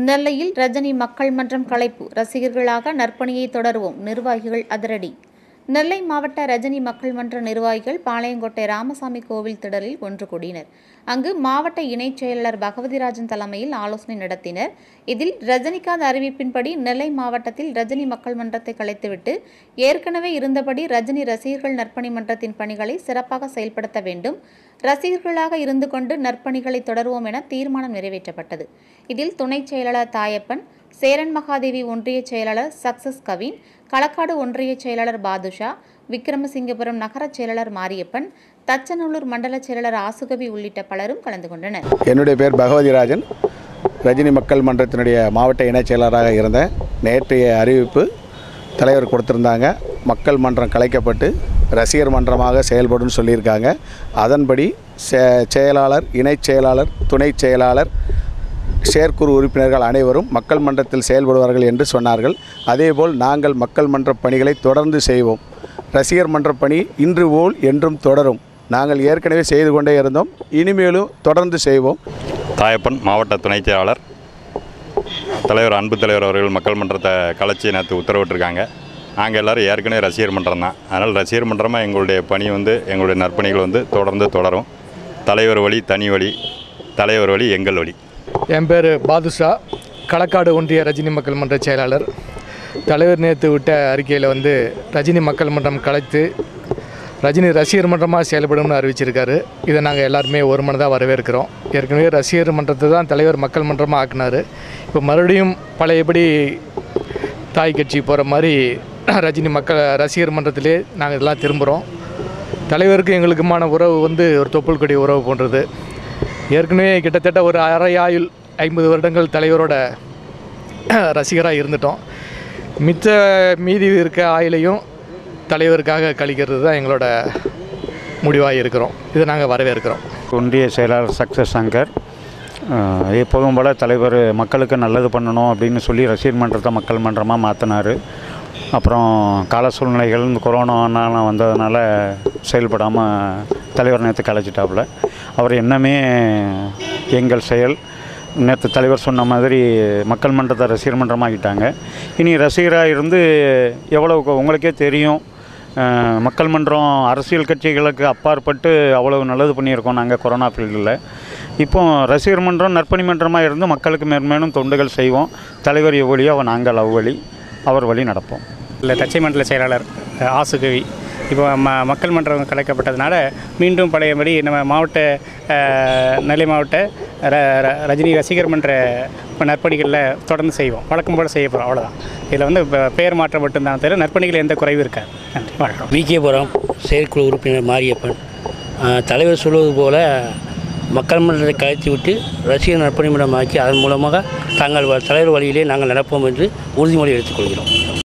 நெல்லையில் ரஜினி மக்கள் மன்றம் கலைப்பு ரசிகர்களாக நற்பணியை தொடருவோம் நிர்வாகிகள் அதிரடி நெல்லை மாவட்ட ரஜினி மக்கள் மன்ற நிர்வாகிகள் பாளையங்கோட்டை ராமசாமி கோவில் திடலில் ஒன்று கூடினர் அங்கு மாவட்ட இணைச் செயலாளர் பகவதிராஜன் தலைமையில் ஆலோசனை நடத்தினர் இதில் ரஜினிகாந்த் அறிவிப்பின்படி நெல்லை மாவட்டத்தில் ரஜினி மக்கள் மன்றத்தை கலைத்துவிட்டு ஏற்கனவே இருந்தபடி ரஜினி ரசிகர்கள் நற்பணி மன்றத்தின் பணிகளை சிறப்பாக செயல்படுத்த வேண்டும் ரசிகர்களாக இருந்து கொண்டு நற்பணிகளை தொடருவோம் என தீர்மானம் நிறைவேற்றப்பட்டது இதில் துணைச் செயலாளர் தாயப்பன் சேரன் மகாதேவி ஒன்றிய செயலாளர் சக்சஸ் கவின் களக்காடு ஒன்றிய செயலாளர் பாதுஷா விக்ரமசிங்கபுரம் நகர செயலாளர் மாரியப்பன் தச்சநல்லூர் மண்டல செயலாளர் ஆசுகவி உள்ளிட்ட பலரும் கலந்து கொண்டனர் என்னுடைய பேர் பகவதிராஜன் ரஜினி மக்கள் மன்றத்தினுடைய மாவட்ட இணைச் செயலராக இருந்தேன் நேற்றைய அறிவிப்பு தலைவர் கொடுத்திருந்தாங்க மக்கள் மன்றம் கலைக்கப்பட்டு ரசிகர் மன்றமாக செயல்படும் சொல்லியிருக்காங்க அதன்படி செ- செயலாளர் இணைச் செயலாளர் துணைச் செயலாளர் செயற்குழு உறுப்பினர்கள் அனைவரும் மக்கள் மன்றத்தில் செயல்படுவார்கள் என்று சொன்னார்கள் அதேபோல் நாங்கள் மக்கள் மன்ற பணிகளை தொடர்ந்து செய்வோம் ரசிகர் மன்ற பணி இன்று போல் என்றும் தொடரும் நாங்கள் ஏற்கனவே செய்து கொண்டே இருந்தோம் இனிமேலும் தொடர்ந்து செய்வோம் தாயப்பன் மாவட்ட துணைச் செயலாளர் தலைவர் அன்பு தலைவர் அவர்கள் மக்கள் மன்றத்தை கலைச்சி நேற்று உத்தரவிட்டிருக்காங்க நாங்கள் எல்லோரும் ஏற்கனவே ரசிகர் மன்றம் தான் அதனால் ரசிகர் மன்றமாக எங்களுடைய பணி வந்து எங்களுடைய நற்பணிகள் வந்து தொடர்ந்து தொடரும் தலைவர் வழி தனி வழி தலைவர் வழி எங்கள் வழி என் பேர் பாதுஷா களக்காடு ஒன்றிய ரஜினி மக்கள் மன்ற செயலாளர் தலைவர் நேற்று விட்ட அறிக்கையில் வந்து ரஜினி மக்கள் மன்றம் கலைத்து ரஜினி ரசிகர் மன்றமாக செயல்படும்னு அறிவிச்சிருக்காரு இதை நாங்கள் எல்லாருமே ஒரு மனதாக வரவேற்கிறோம் ஏற்கனவே ரசிகர் மன்றத்தை தான் தலைவர் மக்கள் மன்றமாக ஆக்குனார் இப்போ மறுபடியும் பழையபடி தாய் கட்சி போகிற மாதிரி ரஜினி மக்கள் ரசிகர் மன்றத்திலே நாங்கள் இதெல்லாம் திரும்புகிறோம் தலைவருக்கு எங்களுக்குமான உறவு வந்து ஒரு தொப்புள் கொடி உறவு போன்றது ஏற்கனவே கிட்டத்தட்ட ஒரு அரை ஆயுள் ஐம்பது வருடங்கள் தலைவரோட ரசிகராக இருந்துட்டோம் மிச்ச மீதி இருக்க ஆயுளையும் தலைவருக்காக கழிக்கிறது தான் எங்களோட முடிவாக இருக்கிறோம் இதை நாங்கள் வரவேற்கிறோம் ஒன்றிய செயலாளர் சக்சஸ் சங்கர் அஹ், எப்போதும் போல் தலைவர் மக்களுக்கு நல்லது பண்ணணும் அப்படின்னு சொல்லி ரசிகர் மன்றத்தை மக்கள் மன்றமாக மாற்றினார் அப்புறம் கால சூழ்நிலைகள் இந்த கொரோனானால வந்ததுனால செயல்படாமல் தலைவர் நேற்று கலைச்சிட்டாப்புல அவர் என்னமே எங்கள் செயல் நேற்று தலைவர் சொன்ன மாதிரி மக்கள் மன்றத்தை ரசிகர் மன்றமாக்கிட்டாங்க இனி ரசிகராக இருந்து எவ்வளவு உங்களுக்கே தெரியும் அஹ், மக்கள் மன்றம் அரசியல் கட்சிகளுக்கு அப்பாற்பட்டு அவ்வளவு நல்லது பண்ணியிருக்கோம் நாங்கள் கொரோனா ஃபீல்டில் இப்போ ரசிகர் மன்றம் நற்பணி மன்றமாக இருந்து மக்களுக்கு மேன்மேலும் தொண்டுகள் செய்வோம் தலைவர் எவ்வளியோ அவன் நாங்கள் அவ்வழி அவர் வழி நடப்போம் இல்லை தச்சை மண்டல செயலாளர் அஹ், ஆசுகவி இப்போ ம மக்கள் மன்றம் கலைக்கப்பட்டதுனால மீண்டும் பழையபடி நம்ம மாவட்ட அஹ், நெல்லை மாவட்ட ர ர- ரஜினி ரசிகர் மன்ற நற்பணிகளில் தொடர்ந்து செய்வோம் வழக்கம் போல் செய்ய போகிறோம் அவ்வளோதான் இதில் வந்து இப்ப பெயர் மாற்றம் மட்டும்தான் தவிர நற்பணிகள் எந்த குறைவும் இருக்காது நன்றி வணக்கம் விகேபுரம் செயற்குழு உறுப்பினர் மாரியப்பன் ஆஹ், தலைவர் சொல்வது போல மக்கள் மன்றத்தை கலைத்து விட்டு ரசிகர் நற்பணிமன்றமாக்கி அதன் மூலமாக தாங்கள் வ- தலைவர் வழியிலே நாங்கள் நடப்போம் என்று உறுதிமொழி எடுத்துக்கொள்கிறோம்